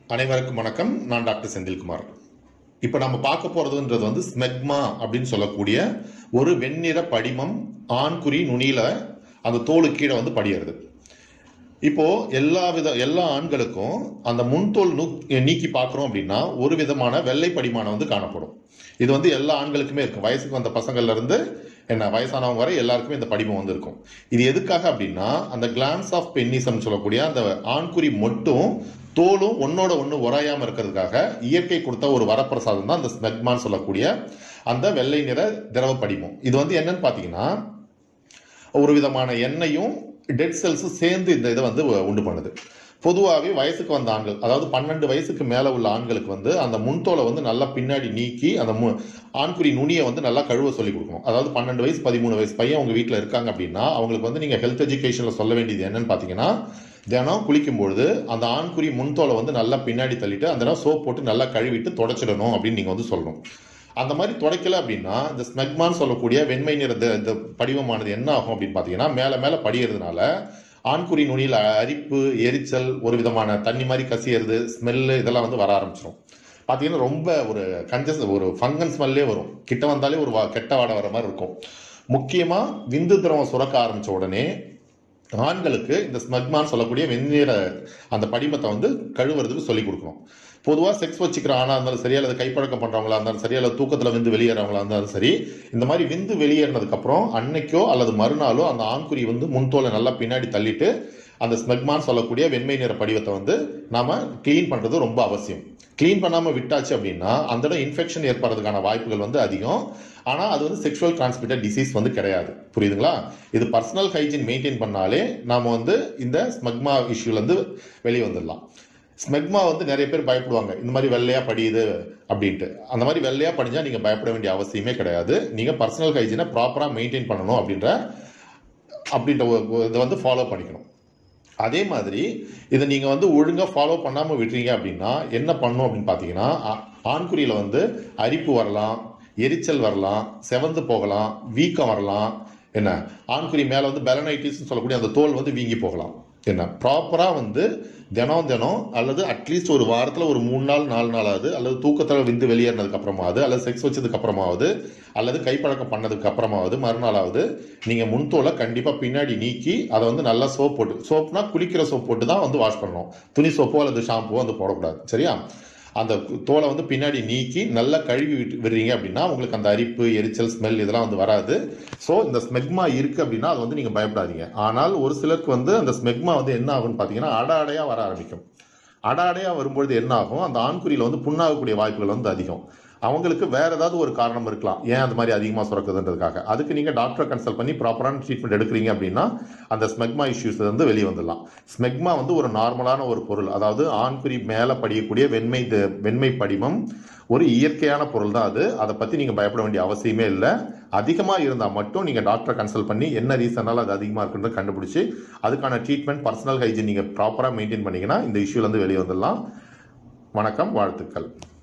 அனைவருக்கும் வணக்கம் நான் டாக்டர் செந்தில்குமார் இப்போ நம்ம பார்க்க போறதுன்றது வந்து ஸ்மெக்மா அப்படின்னு சொல்லக்கூடிய ஒரு வெண்ணிற படிமம் ஆண்குறி நுனியில அந்த தோலு கீழே வந்து படியிறது இப்போ எல்லா வித எல்லா ஆண்களுக்கும் அந்த முன்தோல் நூ நீக்கி பார்க்குறோம் அப்படின்னா ஒரு விதமான வெள்ளை படிமானம் வந்து காணப்படும் இது வந்து எல்லா ஆண்களுக்குமே இருக்கும் வயசுக்கு வந்த பசங்கள்ல இருந்து என்ன வயசானவங்க வரை எல்லாருக்குமே இந்த படிமம் வந்து இருக்கும் இது எதுக்காக அப்படின்னா அந்த கிளான்ஸ் ஆஃப் பென்னிசம் சொல்லக்கூடிய அந்த ஆண்குறி மொட்டும் தோலும் ஒன்னோட ஒன்று உராயாம இருக்கிறதுக்காக இயற்கை கொடுத்த ஒரு வரப்பிரசாதம் தான் அந்த ஸ்மெக்மான்னு சொல்லக்கூடிய அந்த வெள்ளை நிற திரவ படிமம் இது வந்து என்னன்னு பார்த்தீங்கன்னா ஒரு விதமான எண்ணெயும் டெட் செல்ஸும் சேர்ந்து இந்த இதை வந்து உண்டு பண்ணுது பொதுவாகவே வயசுக்கு வந்த ஆண்கள் அதாவது பன்னெண்டு வயசுக்கு மேலே உள்ள ஆண்களுக்கு வந்து அந்த முன்தோலை வந்து நல்லா பின்னாடி நீக்கி அந்த மு ஆண்குறி நுனியை வந்து நல்லா கழுவ சொல்லி கொடுக்கணும் அதாவது பன்னெண்டு வயசு பதிமூணு வயசு பையன் உங்கள் வீட்டில் இருக்காங்க அப்படின்னா அவங்களுக்கு வந்து நீங்கள் ஹெல்த் எஜுகேஷனில் சொல்ல வேண்டியது என்னன்னு பார்த்தீங்கன்னா தினம் குளிக்கும்பொழுது அந்த ஆண்குறி முன்தோலை வந்து நல்லா பின்னாடி தள்ளிட்டு அந்த நேரம் சோப் போட்டு நல்லா கழுவிட்டு தொடச்சிடணும் அப்படின்னு நீங்கள் வந்து சொல்லணும் அந்த மாதிரி துடைக்கல அப்படின்னா இந்த ஸ்மெக்மான்னு சொல்லக்கூடிய வெண்மை நிற த- இந்த படிவமானது என்ன ஆகும் அப்படின்னு பார்த்தீங்கன்னா மேலே மேலே படியறதுனால ஆண்குறி நுனியில் அரிப்பு எரிச்சல் ஒரு விதமான தண்ணி மாதிரி கசியறது ஸ்மெல்லு இதெல்லாம் வந்து வர ஆரம்பிச்சிடும் பார்த்தீங்கன்னா ரொம்ப ஒரு கஞ்சஸ் ஒரு ஃபங்கன் ஸ்மெல்லே வரும் கிட்ட வந்தாலே ஒரு வா- கெட்ட வாடை வர மாதிரி இருக்கும் முக்கியமாக விந்து திரவம் சுரக்க ஆரம்பிச்ச உடனே ஆண்களுக்கு இந்த ஸ்மக்மான்னு சொல்லக்கூடிய வெந்நீர அந்த படிமத்தை வந்து கழுவுறதுக்கு சொல்லி கொடுக்கணும் பொதுவாக செக்ஸ் வச்சுக்கிற ஆணாக இருந்தாலும் சரி அல்லது கைப்பழக்கம் பண்ணுறவங்களா இருந்தாலும் சரி அல்லது தூக்கத்தில் விந்து வெளியேறவங்களா இருந்தாலும் சரி இந்த மாதிரி விந்து வெளியேறினதுக்கப்புறம் அன்னைக்கோ அல்லது மறுநாளோ அந்த ஆண்குறி வந்து முன்தோலை நல்லா பின்னாடி தள்ளிட்டு அந்த ஸ்மெக்மான்னு சொல்லக்கூடிய வெண்மை நிற படிவத்தை வந்து நாம க்ளீன் பண்ணுறது ரொம்ப அவசியம் க்ளீன் பண்ணாமல் விட்டாச்சு அப்படின்னா அந்த இடம் இன்ஃபெக்ஷன் ஏற்படுறதுக்கான வாய்ப்புகள் வந்து அதிகம் ஆனால் அது வந்து செக்ஷுவல் டிரான்ஸ்மிட்டட் டிசீஸ் வந்து கிடையாது புரியுதுங்களா இது பர்சனல் ஹைஜீன் மெயின்டைன் பண்ணாலே நாம வந்து இந்த ஸ்மக்மா இஷ்யூலேருந்து வெளியே வந்துடலாம் ஸ்மெக்மா வந்து நிறைய பேர் பயப்படுவாங்க இந்த மாதிரி வெள்ளையா படியுது அப்படின்ட்டு அந்த மாதிரி வெள்ளையா படிஞ்சா நீங்க பயப்பட வேண்டிய அவசியமே கிடையாது நீங்க பர்சனல் ஹைஜீனை ப்ராப்பரா மெயின்டைன் பண்ணணும் அப்படின்ற அப்படின்ற ஒரு- ஒரு இதை வந்து ஃபாலோ பண்ணிக்கணும் அதே மாதிரி இதை நீங்கள் வந்து ஒழுங்காக ஃபாலோ பண்ணாமல் விட்டுறீங்க அப்படின்னா என்ன பண்ணும் அப்படின்னு பார்த்தீங்கன்னா ஆ- ஆண்குறியில் வந்து அரிப்பு வரலாம் எரிச்சல் வரலாம் செவந்து போகலாம் வீக்கம் வரலாம் என்ன ஆண்குறி மேலே வந்து பெலனைட்டிஸ் சொல்லக்கூடிய அந்த தோல் வந்து வீங்கி போகலாம் என்ன ப்ராப்பராக வந்து தினம் தினம் அல்லது அட்லீஸ்ட் ஒரு வாரத்தில் ஒரு மூணு நாள் நாலு நாளாவது அல்லது தூக்கத்தில் விந்து வெளியேறினதுக்கு அப்புறமாவது அல்லது செக்ஸ் வச்சதுக்கு அப்புறமாவது அல்லது கைப்பழக்கம் பண்ணதுக்கு அப்புறமாவது மறுநாளாவது நீங்கள் முன்தோலை கண்டிப்பாக பின்னாடி நீக்கி அதை வந்து நல்லா சோப் போட்டு சோப்னா குளிக்கிற சோப் போட்டு தான் வந்து வாஷ் பண்ணணும் துணி சோப்போ அல்லது ஷாம்புவோ வந்து போடக்கூடாது சரியா அந்த தோலை வந்து பின்னாடி நீக்கி நல்லா கழுவி விட்டு விடுறீங்க அப்படின்னா உங்களுக்கு அந்த அரிப்பு எரிச்சல் ஸ்மெல் இதெல்லாம் வந்து வராது ஸோ இந்த ஸ்மெக்மா இருக்கு அப்படின்னா அது வந்து நீங்க பயப்படாதீங்க ஆனால் ஒரு சிலருக்கு வந்து அந்த ஸ்மெக்மா வந்து என்ன ஆகும்னு பார்த்தீங்கன்னா அட அடையா வர ஆரம்பிக்கும் அட அடையா வரும்பொழுது என்ன ஆகும் அந்த ஆண்குறியில் வந்து புண்ணாகக்கூடிய வாய்ப்புகள் வந்து அதிகம் அவங்களுக்கு வேற ஏதாவது ஒரு காரணம் இருக்கலாம் ஏன் அந்த மாதிரி அதிகமாக சுரக்குதுன்றதுக்காக அதுக்கு நீங்க டாக்டரை கன்சல்ட் பண்ணி ப்ராப்பரான ட்ரீட்மெண்ட் எடுக்கிறீங்க அப்படின்னா அந்த ஸ்மெக்மா இஷ்யூஸ் வந்து வெளியே வந்துடலாம் ஸ்மெக்மா வந்து ஒரு நார்மலான ஒரு பொருள் அதாவது ஆண்குறி மேலே படியக்கூடிய வெண்மை த- வெண்மை படிமம் ஒரு இயற்கையான பொருள் தான் அது அதை பற்றி நீங்கள் பயப்பட வேண்டிய அவசியமே இல்லை அதிகமாக இருந்தால் மட்டும் நீங்கள் டாக்டரை கன்சல்ட் பண்ணி என்ன ரீசனால அது அதிகமாக இருக்குன்றத கண்டுபிடிச்சி அதுக்கான ட்ரீட்மெண்ட் பர்சனல் ஹைஜீன் நீங்கள் ப்ராப்பராக மெயின்டைன் பண்ணீங்கன்னா இந்த இஷ்யூலேருந்து வெளியே வந்துடலாம் வணக்கம் வாழ்த்துக்கள்